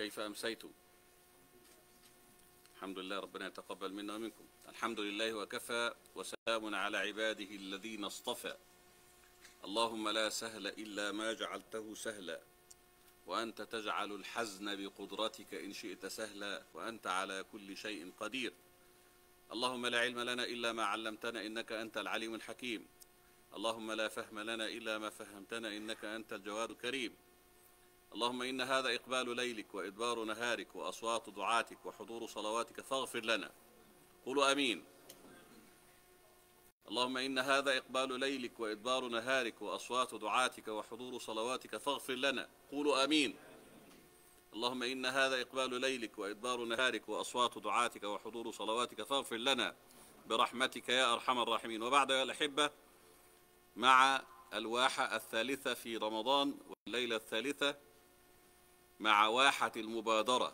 كيف أمسيتم الحمد لله ربنا يتقبل منا ومنكم الحمد لله وكفى وسلام على عباده الذين اصطفى اللهم لا سهل إلا ما جعلته سهلا وأنت تجعل الحزن بقدرتك إن شئت سهلا وأنت على كل شيء قدير اللهم لا علم لنا إلا ما علمتنا إنك أنت العليم الحكيم اللهم لا فهم لنا إلا ما فهمتنا إنك أنت الجواد الكريم اللهم إن هذا إقبال ليلك وإدبار نهارك وأصوات دعاتك وحضور صلواتك فاغفر لنا قولوا أمين اللهم إن هذا إقبال ليلك وإدبار نهارك وأصوات دعاتك وحضور صلواتك فاغفر لنا قولوا أمين اللهم إن هذا إقبال ليلك وإدبار نهارك وأصوات دعاتك وحضور صلواتك فاغفر لنا برحمتك يا أرحم الراحمين وبعد يا الأحبة مع الواحة الثالثة في رمضان والليلة الثالثة مع واحة المبادرة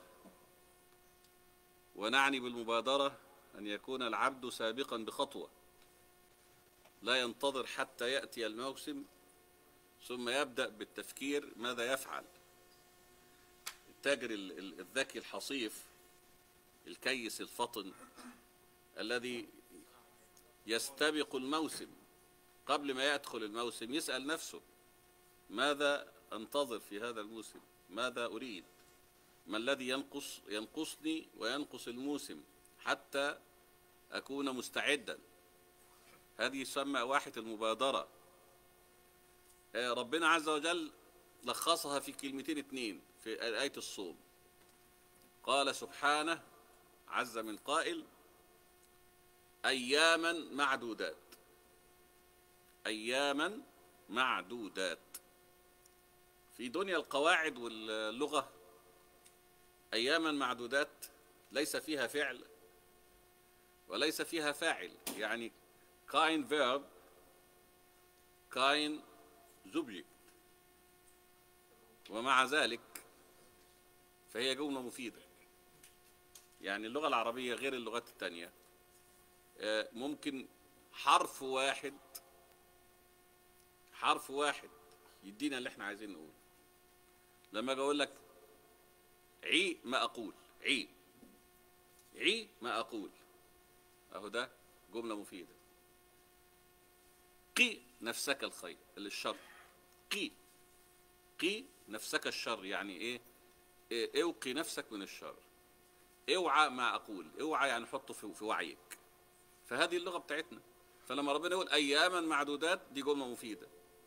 ونعني بالمبادرة أن يكون العبد سابقا بخطوة لا ينتظر حتى يأتي الموسم ثم يبدأ بالتفكير ماذا يفعل التاجر ال- ال- الذكي الحصيف الكيس الفطن الذي يستبق الموسم قبل ما يدخل الموسم يسأل نفسه ماذا أنتظر في هذا الموسم ماذا أريد ما الذي ينقص ينقصني وينقص الموسم حتى أكون مستعدا هذه يسمى واحة المبادرة آه، ربنا عز وجل لخصها في كلمتين اتنين في آية الصوم قال سبحانه عز من قائل أياما معدودات أياما معدودات في دنيا القواعد واللغة أياما معدودات ليس فيها فعل وليس فيها فاعل يعني كاين فيرب كاين زوبجكت ومع ذلك فهي جملة مفيدة يعني اللغة العربية غير اللغات التانية آه، ممكن حرف واحد حرف واحد يدينا اللي احنا عايزين نقوله لما اجي اقول لك عي ما اقول عي عي ما اقول اهو ده جمله مفيده قي نفسك الخير الشر قي قي نفسك الشر يعني ايه, إيه اوقي نفسك من الشر اوعى ما اقول اوعى يعني حطه في, في وعيك فهذه اللغه بتاعتنا فلما ربنا يقول اياما معدودات دي جمله مفيده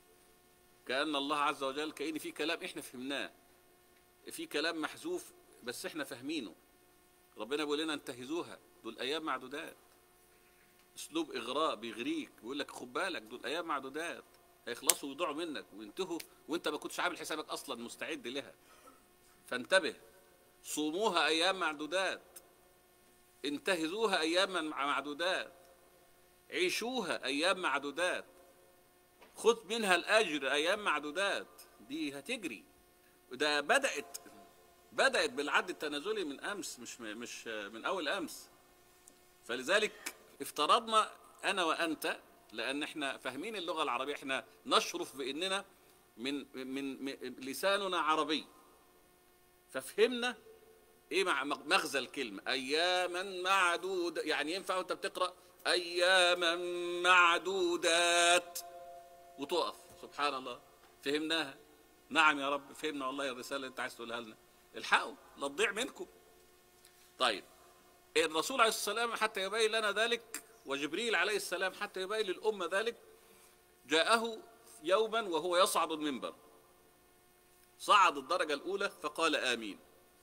كأن الله عز وجل كأن في كلام احنا فهمناه في كلام محذوف بس احنا فاهمينه ربنا بيقول لنا انتهزوها دول ايام معدودات اسلوب اغراء بيغريك بيقول لك خد بالك دول ايام معدودات هيخلصوا ويضيعوا منك وينتهوا وانت ما كنتش عامل حسابك اصلا مستعد لها فانتبه صوموها ايام معدودات انتهزوها ايام معدودات عيشوها ايام معدودات خذ منها الاجر ايام معدودات دي هتجري ده بدات بدات بالعد التنازلي من امس مش مش من اول امس فلذلك افترضنا انا وانت لان احنا فاهمين اللغه العربيه احنا نشرف باننا من من, من لساننا عربي ففهمنا ايه مع مغزى الكلمه اياما معدود يعني ينفع وانت بتقرا اياما معدودات وتقف سبحان الله فهمناها نعم يا رب فهمنا والله الرساله اللي انت عايز تقولها لنا الحقوا لا تضيع منكم طيب الرسول عليه السلام حتى يبين لنا ذلك وجبريل عليه السلام حتى يبين للأمة ذلك جاءه يوما وهو يصعد المنبر صعد الدرجة الأولى فقال آمين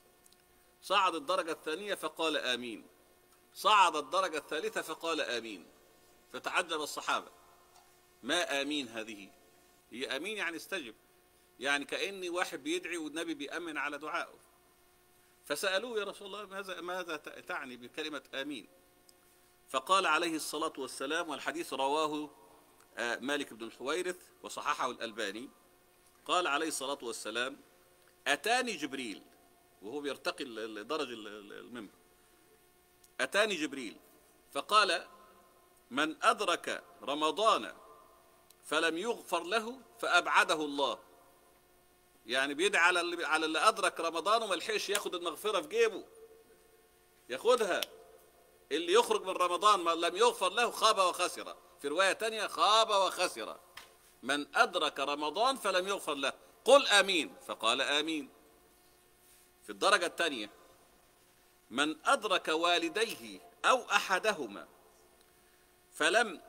صعد الدرجة الثانية فقال آمين صعد الدرجة الثالثة فقال آمين فتعجب الصحابة ما آمين هذه هي آمين يعني استجب يعني كأني واحد بيدعي والنبي بيأمن على دعائه فسألوه يا رسول الله ماذا ماذا تعني بكلمة آمين فقال عليه الصلاة والسلام والحديث رواه مالك بن الحويرث وصححه الألباني قال عليه الصلاة والسلام أتاني جبريل وهو بيرتقي درج المنبر أتاني جبريل فقال من أدرك رمضان فلم يغفر له فأبعده الله يعني بيدعي على اللي على اللي ادرك رمضان وما لحقش ياخد المغفره في جيبه ياخدها اللي يخرج من رمضان ما لم يغفر له خاب وخسر في روايه تانية خاب وخسر من ادرك رمضان فلم يغفر له قل امين فقال امين في الدرجه الثانيه من ادرك والديه او احدهما فلم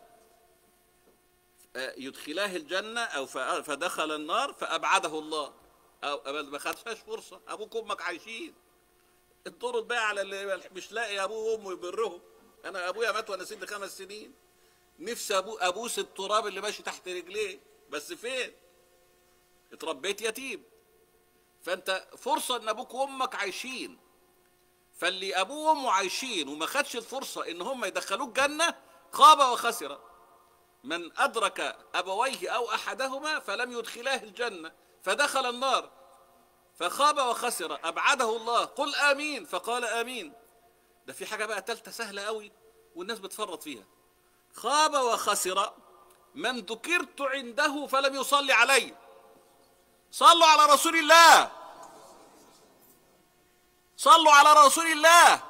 يدخلاه الجنة أو ف- فدخل النار فأبعده الله أو ما خدش فرصة أبوك وأمك عايشين الدور بقى على اللي مش لاقي أبوه وأمه يبرهم أنا أبويا مات وأنا سني خمس سنين نفسي أبو أبوس التراب اللي ماشي تحت رجليه بس فين؟ اتربيت يتيم فأنت فرصة إن أبوك وأمك عايشين فاللي أبوه وأمه عايشين وما خدش الفرصة إن هم يدخلوه الجنة خاب وخسر من أدرك أبويه أو أحدهما فلم يدخلاه الجنة فدخل النار فخاب وخسر أبعده الله قل آمين فقال آمين ده في حاجة بقى تالتة سهلة قوي والناس بتفرط فيها خاب وخسر من ذكرت عنده فلم يصلي علي صلوا على رسول الله صلوا على رسول الله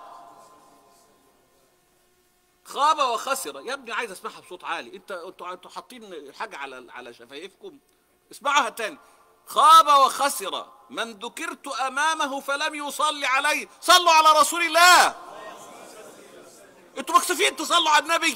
خاب وخسر يا ابني عايز اسمعها بصوت عالي انت انتوا انتوا حاطين حاجه على على شفايفكم اسمعوها تاني خاب وخسر من ذكرت امامه فلم يصلي عليه صلوا على رسول الله انتوا مكسوفين تصلوا على النبي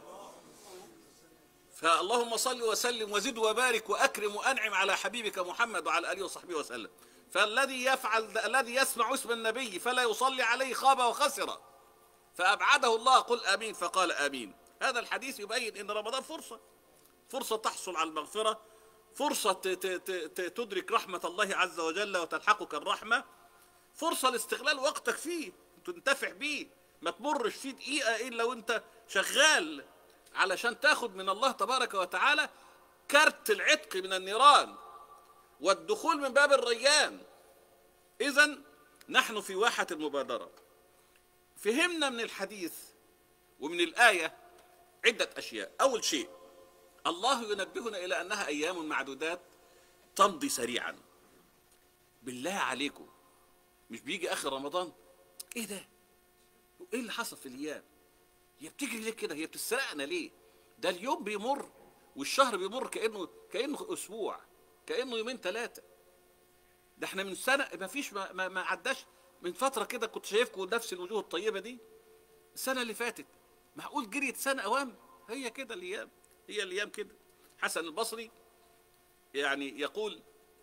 فاللهم صل وسلم وزد وبارك واكرم وانعم على حبيبك محمد وعلى اله وصحبه وسلم فالذي يفعل الذي يسمع اسم النبي فلا يصلي عليه خاب وخسر فأبعده الله قل آمين فقال آمين هذا الحديث يبين أن رمضان فرصة فرصة تحصل على المغفرة فرصة ت- ت- ت- ت- تدرك رحمة الله عز وجل وتلحقك الرحمة فرصة لاستغلال وقتك فيه تنتفع بيه ما تمرش فيه دقيقة إلا وأنت شغال علشان تاخد من الله تبارك وتعالى كرت العتق من النيران والدخول من باب الريان إذا نحن في واحة المبادرة فهمنا من الحديث ومن الآية عدة أشياء أول شيء الله ينبهنا إلى أنها أيام معدودات تمضي سريعا بالله عليكم مش بيجي آخر رمضان إيه ده إيه اللي حصل في الأيام هي بتجري ليه كده هي بتسرقنا ليه ده اليوم بيمر والشهر بيمر كأنه كأنه أسبوع كأنه يومين ثلاثة ده احنا من سنة ما فيش ما, ما, ما عداش من فترة كده كنت شايفكم نفس الوجوه الطيبة دي السنة اللي فاتت معقول جريت سنة أوام هي كده الأيام هي الأيام كده حسن البصري يعني يقول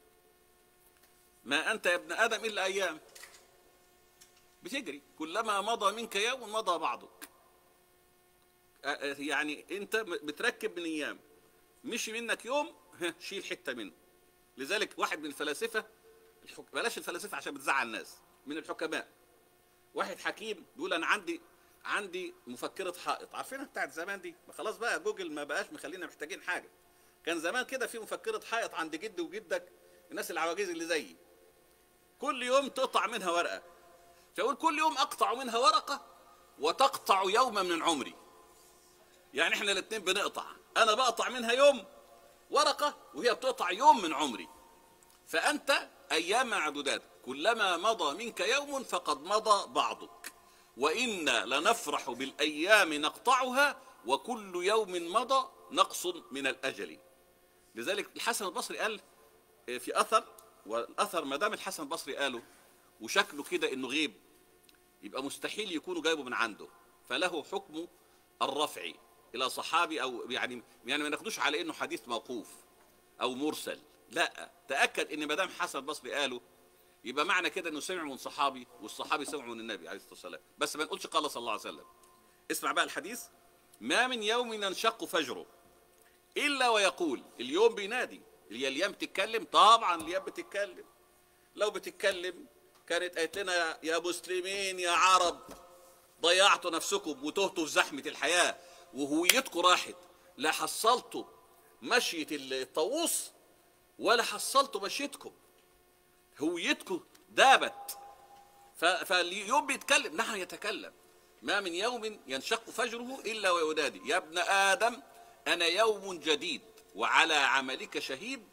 ما أنت يا ابن آدم إلا أيام بتجري كلما مضى منك يوم مضى بعضك آه، آه، يعني أنت بتركب من أيام مشي منك يوم ها، شيل حتة منه لذلك واحد من الفلاسفة الحك... بلاش الفلاسفة عشان بتزعل الناس من الحكماء واحد حكيم بيقول انا عندي عندي مفكرة حائط عارفينها بتاعت زمان دي ما خلاص بقى جوجل ما بقاش مخلينا محتاجين حاجة كان زمان كده في مفكرة حائط عند جدي وجدك الناس العواجيز اللي زيي كل يوم تقطع منها ورقة فيقول كل يوم اقطع منها ورقة وتقطع يوما من عمري يعني احنا الاثنين بنقطع انا بقطع منها يوم ورقة وهي بتقطع يوم من عمري فأنت أيام معدودات كلما مضى منك يوم فقد مضى بعضك وإنا لنفرح بالأيام نقطعها وكل يوم مضى نقص من الأجل لذلك الحسن البصري قال في أثر والأثر ما دام الحسن البصري قاله وشكله كده إنه غيب يبقى مستحيل يكونوا جايبه من عنده فله حكم الرفع إلى صحابي أو يعني يعني ما ناخدوش على إنه حديث موقوف أو مرسل لا تاكد ان ما دام حسن البصري قاله يبقى معنى كده انه سمع من صحابي والصحابي سمعوا من النبي عليه الصلاه والسلام بس ما نقولش قال صلى الله عليه وسلم اسمع بقى الحديث ما من يوم ينشق فجره الا ويقول اليوم بينادي هي الايام بتتكلم طبعا الايام بتتكلم لو بتتكلم كانت قالت لنا يا- يا مسلمين يا عرب ضيعتوا نفسكم وتهتوا في زحمه الحياه وهويتكم راحت لا حصلتوا مشيه الطاووس ولا حصلتوا مشيتكم هويتكم دابت ف- فاليوم بيتكلم نحن يتكلم ما من يوم ينشق فجره الا وينادي يا ابن ادم انا يوم جديد وعلى عملك شهيد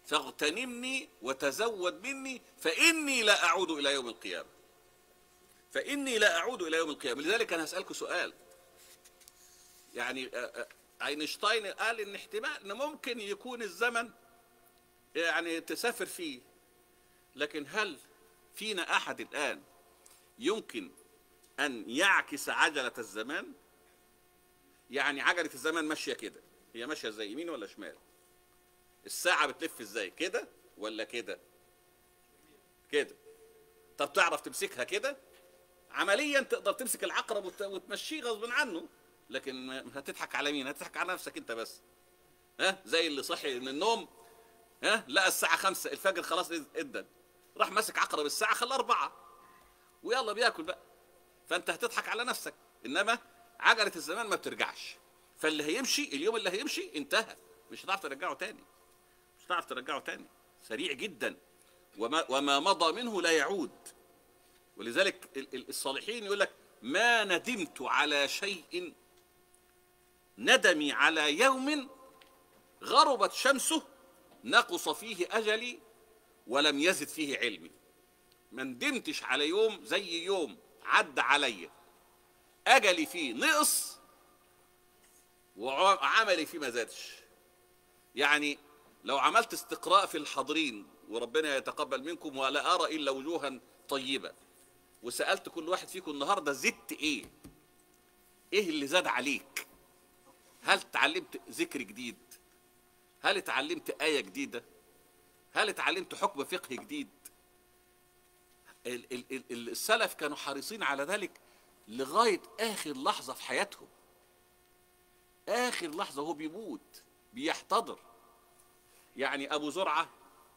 فاغتنمني وتزود مني فاني لا اعود الى يوم القيامه فاني لا اعود الى يوم القيامه لذلك انا هسالكم سؤال يعني آه، آه، اينشتاين قال ان احتمال ان ممكن يكون الزمن يعني تسافر فيه لكن هل فينا احد الان يمكن ان يعكس عجله الزمان يعني عجله الزمان ماشيه كده هي ماشيه ازاي يمين ولا شمال الساعه بتلف ازاي كده ولا كده كده طب تعرف تمسكها كده عمليا تقدر تمسك العقرب وت- وتمشيه غصب عنه لكن ما- هتضحك على مين هتضحك على نفسك انت بس ها زي اللي صحي من النوم ها لقى الساعة خمسة الفجر خلاص ادن راح ماسك عقرب الساعة خلى أربعة ويلا بياكل بقى فأنت هتضحك على نفسك إنما عجلة الزمان ما بترجعش فاللي هيمشي اليوم اللي هيمشي انتهى مش هتعرف ترجعه تاني مش هتعرف ترجعه تاني سريع جدا وما, وما مضى منه لا يعود ولذلك ال- ال- الصالحين يقول لك ما ندمت على شيء ندمي على يوم غربت شمسه نقص فيه اجلي ولم يزد فيه علمي ما ندمتش على يوم زي يوم عدى عليا اجلي فيه نقص وعملي فيه ما زادش يعني لو عملت استقراء في الحاضرين وربنا يتقبل منكم ولا ارى الا وجوها طيبه وسالت كل واحد فيكم النهارده زدت ايه ايه اللي زاد عليك هل اتعلمت ذكر جديد هل اتعلمت آية جديدة هل اتعلمت حكم فقه جديد ال- ال- ال- السلف كانوا حريصين على ذلك لغاية آخر لحظة في حياتهم آخر لحظة وهو بيموت بيحتضر يعني أبو زرعة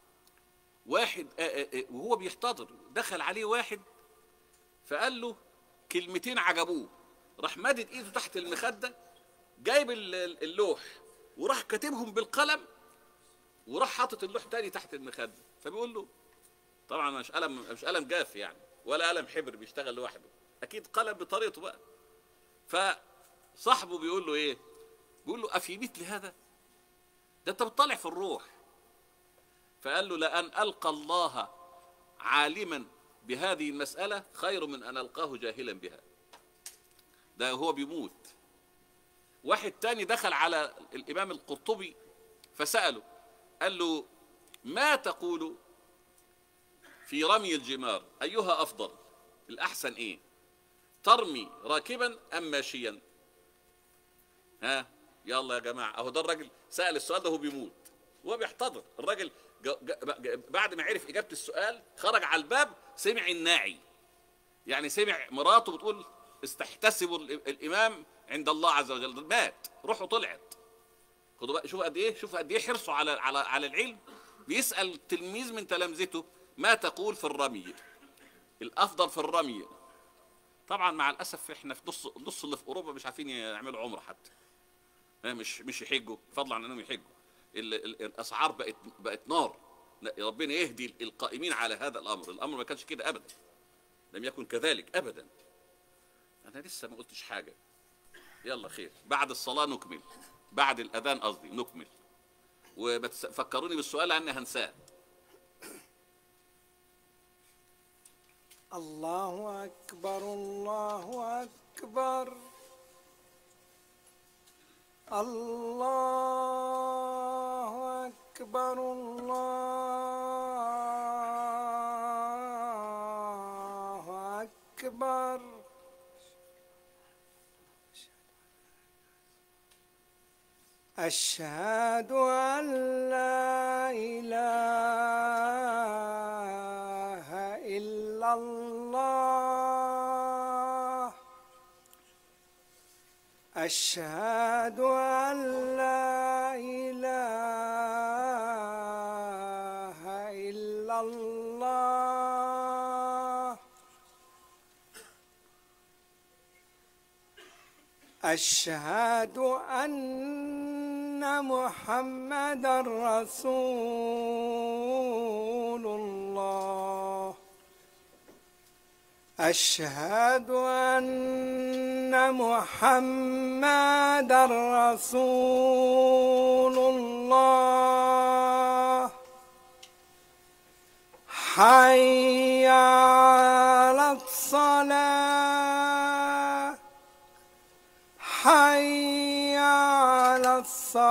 واحد آه، آه، آه، وهو بيحتضر دخل عليه واحد فقال له كلمتين عجبوه راح مادد ايده تحت المخده جايب ال- ال- اللوح وراح كاتبهم بالقلم وراح حاطط اللوح تاني تحت المخده فبيقول له طبعا مش قلم مش قلم جاف يعني ولا قلم حبر بيشتغل لوحده اكيد قلم بطريقته بقى فصاحبه بيقول له ايه بيقول له افي مثل هذا ده انت بتطلع في الروح فقال له لان القى الله عالما بهذه المساله خير من ان القاه جاهلا بها ده هو بيموت واحد تاني دخل على الامام القرطبي فساله قال له ما تقول في رمي الجمار ايها افضل الاحسن ايه ترمي راكبا ام ماشيا ها يلا يا جماعه اهو ده الراجل سال السؤال ده وهو بيموت وهو بيحتضر الراجل ج- ج- ج- بعد ما عرف اجابه السؤال خرج على الباب سمع الناعي يعني سمع مراته بتقول استحتسبوا ال- الامام عند الله عز وجل مات روحه طلعت خدوا بقى شوفوا قد ايه شوفوا قد ايه حرصه على على على العلم بيسال تلميذ من تلامذته ما تقول في الرمي الافضل في الرمي طبعا مع الاسف احنا في نص نص اللي في اوروبا مش عارفين يعملوا عمره حتى ها، مش مش يحجوا فضلا عن انهم يحجوا ال- ال- الاسعار بقت بقت نار لا، ربنا يهدي القائمين على هذا الامر الامر ما كانش كده ابدا لم يكن كذلك ابدا انا لسه ما قلتش حاجه يلا خير بعد الصلاه نكمل بعد الاذان قصدي نكمل وفكروني بالسؤال لاني هنساه الله أكبر الله أكبر الله أكبر الله أكبر أشهد أن لا إله إلا الله أشهد أن لا إله إلا الله أشهد أن محمد رسول الله أشهد أن محمد رسول الله حي على الصلاة حي على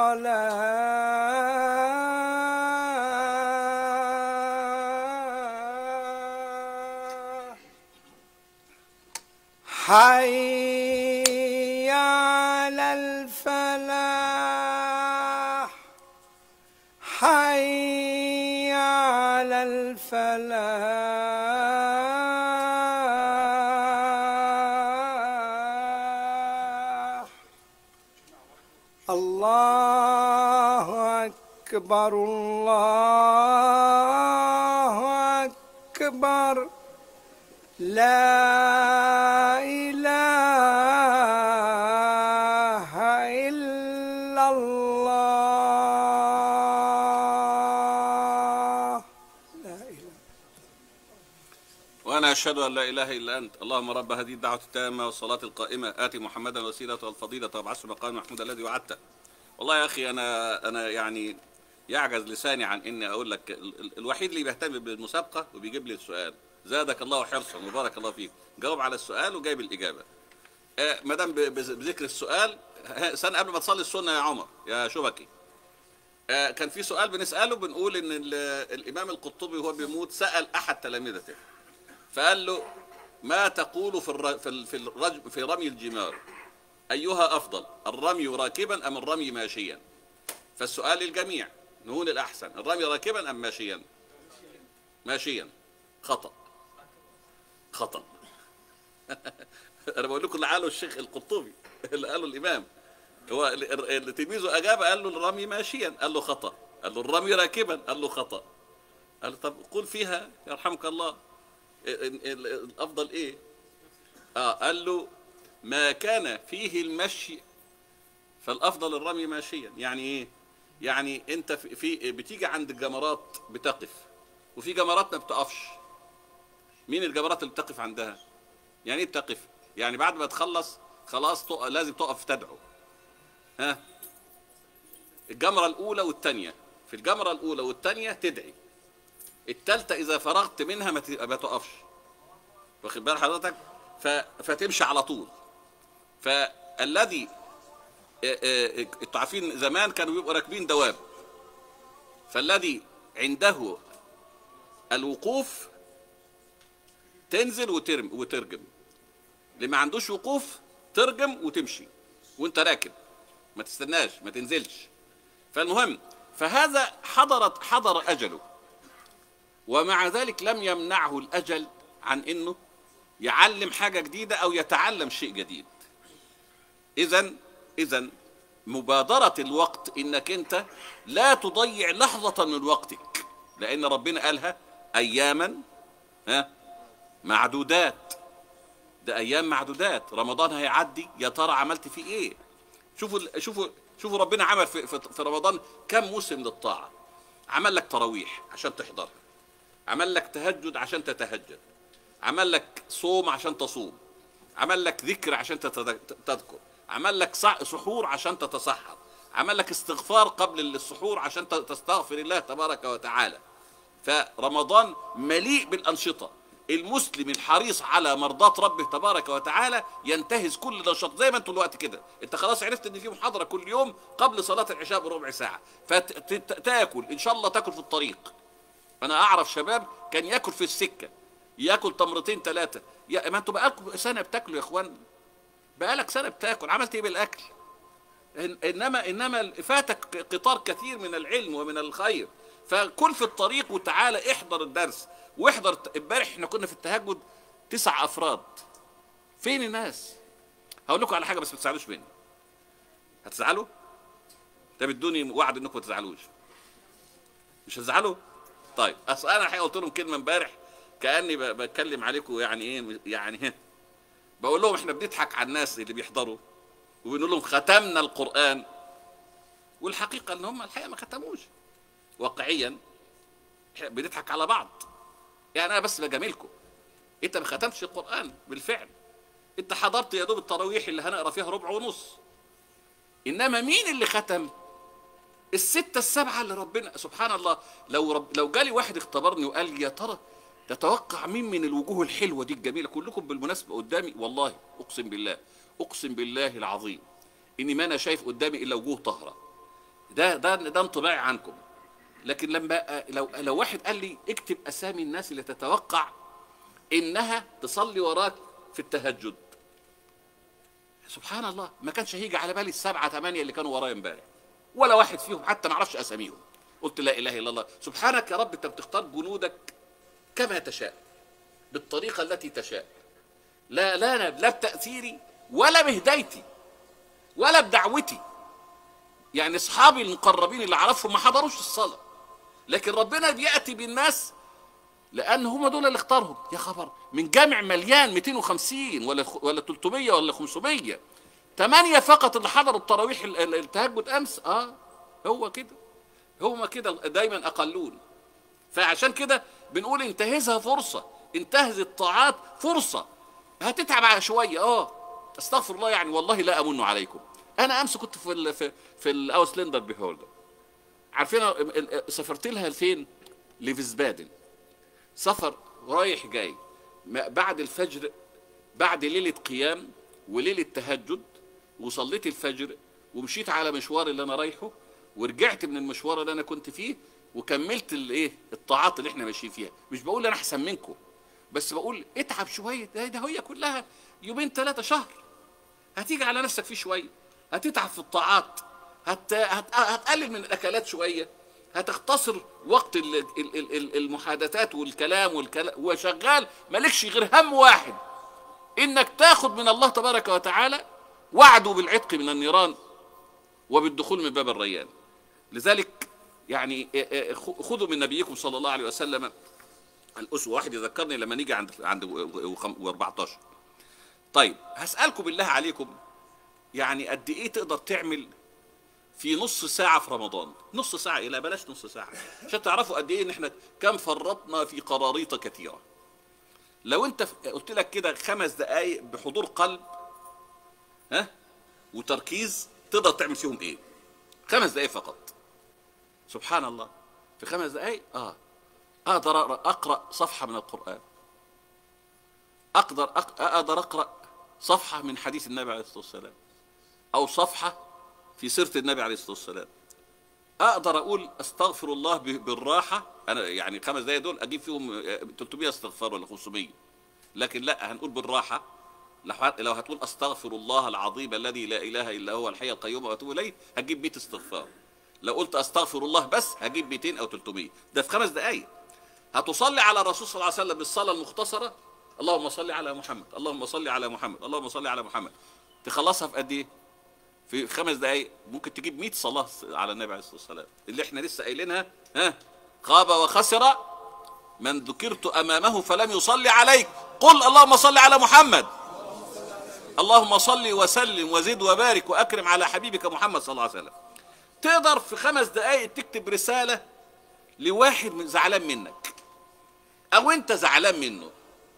الصلاة حي على الفلاح حي على الفلاح الله أكبر الله أكبر لا إله إلا الله لا إله وانا اشهد ان لا اله الا انت اللهم رب هذه الدعوه التامه والصلاه القائمه ات محمدا الوسيله والفضيله وابعثه مقام محمود الذي وعدته والله يا اخي انا انا يعني يعجز لساني عن اني اقول لك ال- ال- الوحيد اللي بيهتم بالمسابقه وبيجيب لي السؤال زادك الله حرصا وبارك الله فيك جاوب على السؤال وجايب الاجابه آه، ما دام ب- بز- بذكر السؤال ها، سنه قبل ما تصلي السنه يا عمر يا شبكي آه، كان في سؤال بنساله بنقول ان ال- الامام القرطبي وهو بيموت سال احد تلامذته فقال له ما تقول في الر... في ال- في الرج... في رمي الجمار ايها افضل الرمي راكبا ام الرمي ماشيا فالسؤال للجميع نقول الاحسن الرمي راكبا ام ماشيا ماشيا خطا خطا انا بقول لكم اللي قاله الشيخ القرطبي اللي قاله الامام هو ال- ال- اللي تلميذه اجاب قال له الرمي ماشيا قال له خطا قال له الرمي راكبا قال له خطا قال له طب قول فيها يرحمك الله ال- ال- الافضل ايه اه قال له ما كان فيه المشي فالافضل الرمي ماشيا يعني ايه يعني انت في, في بتيجي عند الجمرات بتقف وفي جمرات ما بتقفش مين الجمرات اللي بتقف عندها يعني ايه بتقف يعني بعد ما تخلص خلاص تق... لازم تقف تدعو ها الجمرة الأولى والثانية في الجمرة الأولى والثانية تدعي الثالثة إذا فرغت منها ما ت- ما تقفش واخد بال حضرتك ف... فتمشي على طول فالذي آه، آه، انتوا عارفين زمان كانوا بيبقوا راكبين دواب فالذي عنده الوقوف تنزل وترم وترجم اللي ما عندوش وقوف ترجم وتمشي وانت راكب ما تستناش ما تنزلش فالمهم فهذا حضرت حضر اجله ومع ذلك لم يمنعه الاجل عن انه يعلم حاجه جديده او يتعلم شيء جديد اذا اذا مبادره الوقت انك انت لا تضيع لحظه من وقتك لان ربنا قالها اياما ها معدودات ده ايام معدودات رمضان هيعدي يا ترى عملت فيه ايه شوفوا شوفوا شوفوا ربنا عمل في, في, في رمضان كم موسم للطاعه عمل لك تراويح عشان تحضرها عمل لك تهجد عشان تتهجد عمل لك صوم عشان تصوم عمل لك ذكر عشان تتذ- تذكر عمل لك صع- سحور عشان تتصحر عمل لك استغفار قبل السحور عشان ت- تستغفر الله تبارك وتعالى فرمضان مليء بالأنشطة المسلم الحريص على مرضاة ربه تبارك وتعالى ينتهز كل نشاط زي ما انتوا دلوقتي كده انت خلاص عرفت ان في محاضرة كل يوم قبل صلاة العشاء بربع ساعة فتاكل ان شاء الله تاكل في الطريق انا اعرف شباب كان ياكل في السكة ياكل تمرتين ثلاثة يا ما انتوا بقالكم سنة بتاكلوا يا اخوان بقالك سنة بتاكل عملت ايه بالاكل إن- انما انما فاتك قطار كثير من العلم ومن الخير فكل في الطريق وتعالى احضر الدرس واحضر امبارح احنا كنا في التهجد تسع افراد فين الناس هقول لكم على حاجه بس ما تزعلوش مني هتزعلوا طب ادوني وعد انكم ما تزعلوش مش هتزعلوا طيب اصل انا الحقيقه قلت لهم كلمه امبارح كاني ب- بتكلم عليكم يعني ايه يعني بقول لهم احنا بنضحك على الناس اللي بيحضروا وبنقول لهم ختمنا القرآن والحقيقة ان هم الحقيقة ما ختموش واقعيا إحنا بنضحك على بعض يعني انا بس بجاملكم انت ما ختمتش القرآن بالفعل انت حضرت يا دوب التراويح اللي هنقرا فيها ربع ونص انما مين اللي ختم الستة السبعة اللي ربنا سبحان الله لو رب لو جالي واحد اختبرني وقال لي يا ترى تتوقع مين من الوجوه الحلوه دي الجميله كلكم بالمناسبه قدامي والله اقسم بالله اقسم بالله العظيم اني ما انا شايف قدامي الا وجوه طاهره ده ده ده انطباعي عنكم لكن لما لو لو واحد قال لي اكتب اسامي الناس اللي تتوقع انها تصلي وراك في التهجد سبحان الله ما كانش هيجي على بالي السبعه ثمانيه اللي كانوا ورايا امبارح ولا واحد فيهم حتى ما اعرفش اساميهم قلت لا اله الا الله سبحانك يا رب انت بتختار جنودك كما تشاء بالطريقه التي تشاء لا لا لا بتاثيري ولا بهدايتي ولا بدعوتي يعني اصحابي المقربين اللي اعرفهم ما حضروش الصلاه لكن ربنا بياتي بالناس لان هم دول اللي اختارهم يا خبر من جامع مليان 250 ولا ولا 300 ولا 500 ثمانية فقط اللي حضروا التراويح ال- ال- التهجد امس اه هو كده هم كده دايما اقلون فعشان كده بنقول انتهزها فرصه انتهز الطاعات فرصه هتتعب على شويه اه استغفر الله يعني والله لا امن عليكم انا امس كنت في ال في, في الاوسلندر بيهولدر عارفين ال- ال- سافرت لها فين لفيسبادن سفر رايح جاي ما- بعد الفجر بعد ليله قيام وليله تهجد وصليت الفجر ومشيت على مشوار اللي انا رايحه ورجعت من المشوار اللي انا كنت فيه وكملت الايه الطاعات اللي احنا ماشيين فيها مش بقول انا احسن منكم بس بقول اتعب شويه ده, ده هي كلها يومين ثلاثه شهر هتيجي على نفسك فيه شويه هتتعب في الطاعات هت... هت... هتقلل من الاكلات شويه هتختصر وقت ال... ال... ال... ال- المحادثات والكلام والكلام وشغال مالكش غير هم واحد انك تاخد من الله تبارك وتعالى وعده بالعتق من النيران وبالدخول من باب الريان لذلك يعني خذوا من نبيكم صلى الله عليه وسلم الاسوه واحد يذكرني لما نيجي عند عند و14 طيب هسالكم بالله عليكم يعني قد ايه تقدر تعمل في نص ساعة في رمضان نص ساعة إلى بلاش نص ساعة عشان تعرفوا قد إيه إن إحنا كم فرطنا في قراريط كثيرة لو أنت ف- قلت لك كده خمس دقايق بحضور قلب ها وتركيز تقدر تعمل فيهم إيه خمس دقايق فقط سبحان الله في خمس دقايق آه أقدر أقرأ, أقرأ صفحة من القرآن أقدر أق- أقدر أقرأ صفحة من حديث النبي عليه الصلاة والسلام أو صفحة في سيرة النبي عليه الصلاة والسلام أقدر أقول أستغفر الله ب- بالراحة أنا يعني خمس دقايق دول أجيب فيهم آه، 300 استغفار ولا 500 لكن لا هنقول بالراحة لو هت- لو هتقول أستغفر الله العظيم الذي لا إله إلا هو الحي القيوم وأتوب إليه هتجيب 100 استغفار لو قلت أستغفر الله بس هجيب 200 أو 300 ده في خمس دقايق هتصلي على الرسول صلى الله عليه وسلم بالصلاة المختصرة اللهم صل على محمد اللهم صل على محمد اللهم صل على محمد تخلصها في قد ايه في خمس دقايق ممكن تجيب 100 صلاة على النبي عليه الصلاة والسلام اللي احنا لسه قايلينها ها خاب وخسر من ذكرت امامه فلم يصلي عليك قل اللهم صل على محمد اللهم صل وسلم وزد وبارك واكرم على حبيبك محمد صلى الله عليه وسلم تقدر في خمس دقايق تكتب رسالة لواحد من زعلان منك او انت زعلان منه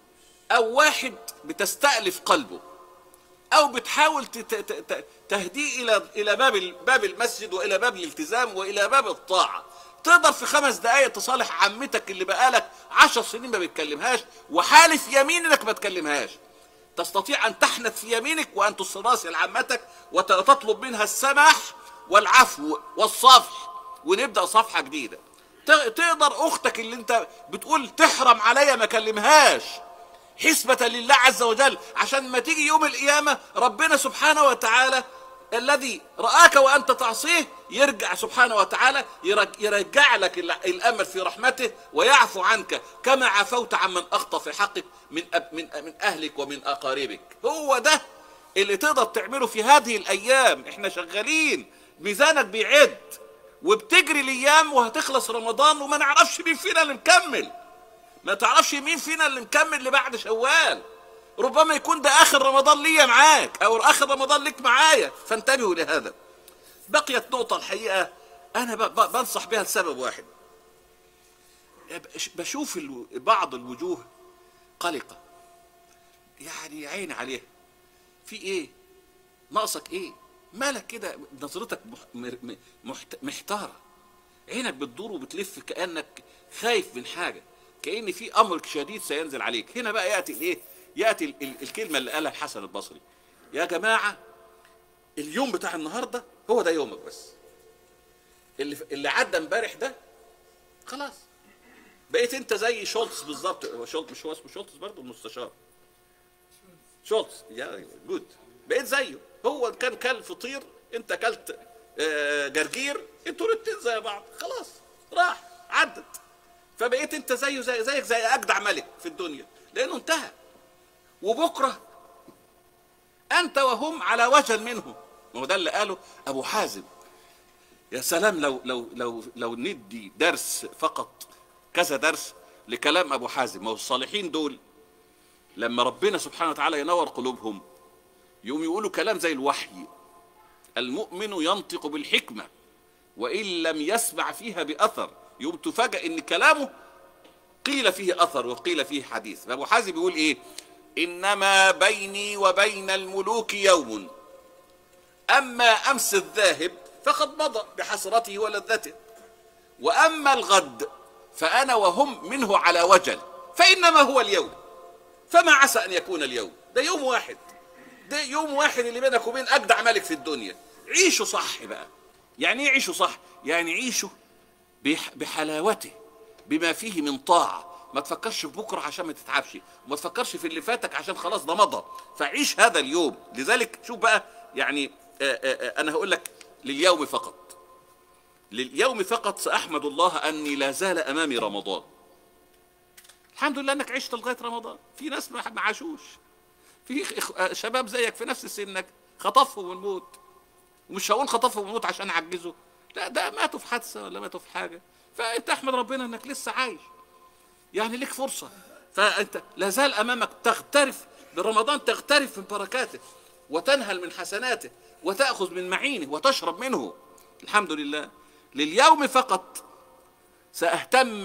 او واحد بتستألف قلبه او بتحاول تت- ت- ت- تهديه الى الى باب ال- باب المسجد والى باب الالتزام والى باب الطاعه تقدر في خمس دقائق تصالح عمتك اللي بقالك عشر سنين ما بتكلمهاش وحالف يمين انك ما تكلمهاش تستطيع ان تحنث في يمينك وان تصراسل عمتك وتطلب منها السماح والعفو والصفح ونبدا صفحه جديده ت- تقدر اختك اللي انت بتقول تحرم عليا ما كلمهاش حسبة لله عز وجل عشان ما تيجي يوم القيامة ربنا سبحانه وتعالى الذي رآك وأنت تعصيه يرجع سبحانه وتعالى يرج- يرجع لك ال- الأمل في رحمته ويعفو عنك كما عفوت عمن أخطأ في حقك من أب من من أهلك ومن أقاربك هو ده اللي تقدر تعمله في هذه الأيام احنا شغالين ميزانك بيعد وبتجري الأيام وهتخلص رمضان وما نعرفش مين فينا اللي مكمل ما تعرفش مين فينا اللي مكمل اللي بعد شوال ربما يكون ده اخر رمضان ليا معاك او اخر رمضان ليك معايا فانتبهوا لهذا بقيت نقطة الحقيقة انا ب- ب- بنصح بها لسبب واحد بش- بشوف الو- بعض الوجوه قلقة يعني عين عليها في ايه ناقصك ايه مالك كده نظرتك مح- مر- م- محت- محتارة عينك بتدور وبتلف كأنك خايف من حاجة كأن في أمر شديد سينزل عليك هنا بقى يأتي الإيه يأتي ال- ال- الكلمة اللي قالها الحسن البصري يا جماعة اليوم بتاع النهاردة هو ده يومك بس اللي اللي عدى امبارح ده خلاص بقيت انت زي شولتز بالظبط هو شولتز مش هو اسمه شولتز برضه المستشار شولتز يا جود بقيت زيه هو كان كل فطير انت كلت آه، جرجير انتوا الاتنين زي بعض خلاص راح عدت فبقيت انت زيه زي زيك زي اجدع ملك في الدنيا لانه انتهى وبكره انت وهم على وجل منه ما هو ده اللي قاله ابو حازم يا سلام لو لو لو لو ندي درس فقط كذا درس لكلام ابو حازم ما هو الصالحين دول لما ربنا سبحانه وتعالى ينور قلوبهم يقوم يقولوا كلام زي الوحي المؤمن ينطق بالحكمه وان لم يسمع فيها باثر يقوم تفاجأ ان كلامه قيل فيه اثر وقيل فيه حديث فابو حازم بيقول ايه انما بيني وبين الملوك يوم اما امس الذاهب فقد مضى بحسرته ولذته واما الغد فانا وهم منه على وجل فانما هو اليوم فما عسى ان يكون اليوم ده يوم واحد ده يوم واحد اللي بينك وبين اجدع ملك في الدنيا عيشوا صح بقى يعني ايه عيشوا صح يعني عيشوا بح- بحلاوته بما فيه من طاعه ما تفكرش في بكره عشان ما تتعبش وما تفكرش في اللي فاتك عشان خلاص ده مضى فعيش هذا اليوم لذلك شوف بقى يعني آآ آآ انا هقول لك لليوم فقط لليوم فقط ساحمد الله اني لا زال امامي رمضان الحمد لله انك عشت لغايه رمضان في ناس ما ما عاشوش في إخ- شباب زيك في نفس سنك خطفهم الموت ومش هقول خطفهم الموت عشان عجزوا لا ده ماتوا في حادثه ولا ماتوا في حاجه فانت احمد ربنا انك لسه عايش يعني لك فرصه فانت لا زال امامك تغترف برمضان تغترف من بركاته وتنهل من حسناته وتاخذ من معينه وتشرب منه الحمد لله لليوم فقط ساهتم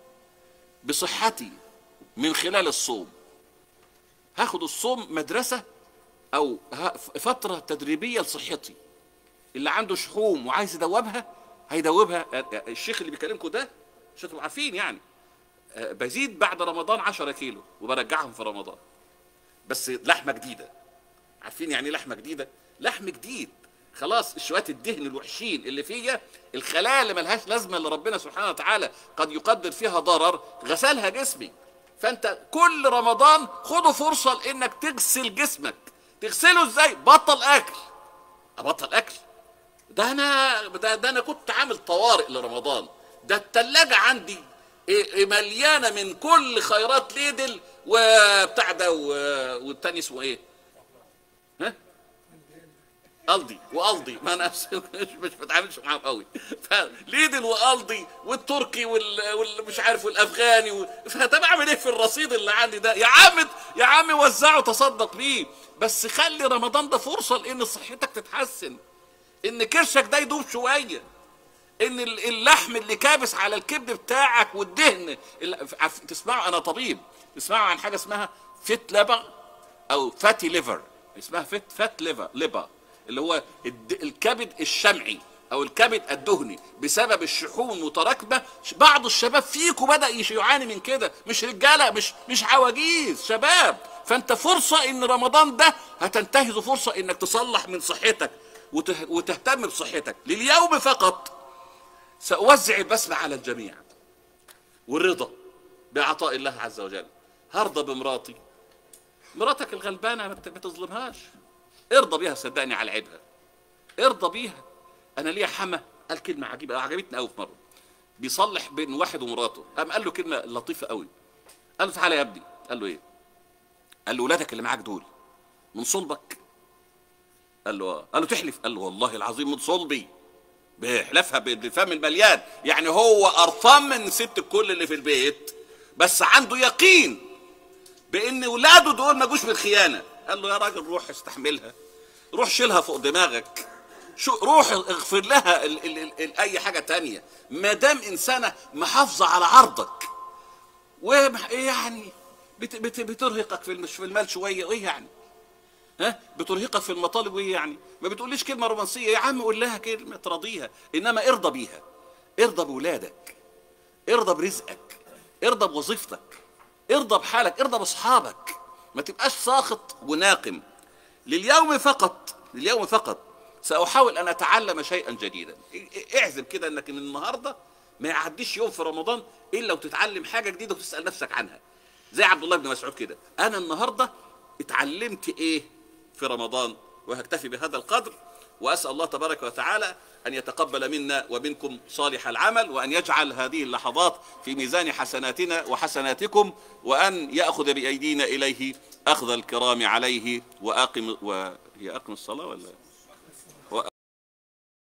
بصحتي من خلال الصوم هاخد الصوم مدرسه او ه- فتره تدريبيه لصحتي اللي عنده شحوم وعايز يدوبها هيدوبها الشيخ اللي بيكلمكم ده مش هتبقوا عارفين يعني آه، بزيد بعد رمضان 10 كيلو وبرجعهم في رمضان بس لحمه جديده عارفين يعني ايه لحمه جديده لحم جديد خلاص شويه الدهن الوحشين اللي فيا الخلايا اللي ملهاش لازمه اللي ربنا سبحانه وتعالى قد يقدر فيها ضرر غسلها جسمي فانت كل رمضان خدوا فرصه لانك تغسل جسمك تغسله ازاي بطل اكل ابطل اكل ده انا ده, ده انا كنت عامل طوارئ لرمضان ده التلاجة عندي إيه- إيه مليانه من كل خيرات ليدل وبتاع ده و- والتاني اسمه ايه؟ ها؟ الدي والدي ما انا مش مش بتعاملش معاهم قوي فليدل والدي والتركي وال- والمش عارف والافغاني و... فطب اعمل ايه في الرصيد اللي عندي ده يا عم يا عم وزعه تصدق بيه بس خلي رمضان ده فرصه لان صحتك تتحسن ان كرشك ده يدوب شويه ان ال- اللحم اللي كابس على الكبد بتاعك والدهن ال- عف- تسمعوا انا طبيب تسمعوا عن حاجه اسمها فيت ليفر او فاتي ليفر اسمها فيت فات ليفر ليفر اللي هو الد- الكبد الشمعي او الكبد الدهني بسبب الشحوم متراكمه ش- بعض الشباب فيكم بدا يش- يعاني من كده مش رجاله مش مش عواجيز شباب فانت فرصه ان رمضان ده هتنتهز فرصه انك تصلح من صحتك وته- وتهتم بصحتك لليوم فقط سأوزع البسمة على الجميع والرضا بعطاء الله عز وجل هرضى بمراتي مراتك الغلبانة ما ت- ما تظلمهاش ارضى بيها صدقني على عيبها ارضى بيها انا ليا حما قال كلمة عجيبة عجبتني قوي في مرة بيصلح بين واحد ومراته قام قال له كلمة لطيفة قوي قال له تعالى يا ابني قال له ايه قال له ولادك اللي معاك دول من صلبك قال له اه قال له تحلف قال له والله العظيم من صلبي بيحلفها بالفم المليان يعني هو قرفان من ست الكل اللي في البيت بس عنده يقين بان ولاده دول ما جوش بالخيانه قال له يا راجل روح استحملها روح شيلها فوق دماغك شو روح اغفر لها ال ال ال ال اي حاجه تانية ما دام انسانه محافظه على عرضك ويعني بت بت بترهقك في المش في المال شويه وايه يعني ها بترهقك في المطالب وايه يعني ما بتقوليش كلمه رومانسيه يا عم قول لها كلمه تراضيها انما ارضى بيها ارضى بولادك ارضى برزقك ارضى بوظيفتك ارضى بحالك ارضى باصحابك ما تبقاش ساخط وناقم لليوم فقط لليوم فقط ساحاول ان اتعلم شيئا جديدا اعزم كده انك من النهارده ما يعديش يوم في رمضان الا وتتعلم حاجه جديده وتسال نفسك عنها زي عبد الله بن مسعود كده انا النهارده اتعلمت ايه في رمضان وهكتفي بهذا القدر واسال الله تبارك وتعالى ان يتقبل منا ومنكم صالح العمل وان يجعل هذه اللحظات في ميزان حسناتنا وحسناتكم وان ياخذ بايدينا اليه اخذ الكرام عليه واقم وهي اقم الصلاه ولا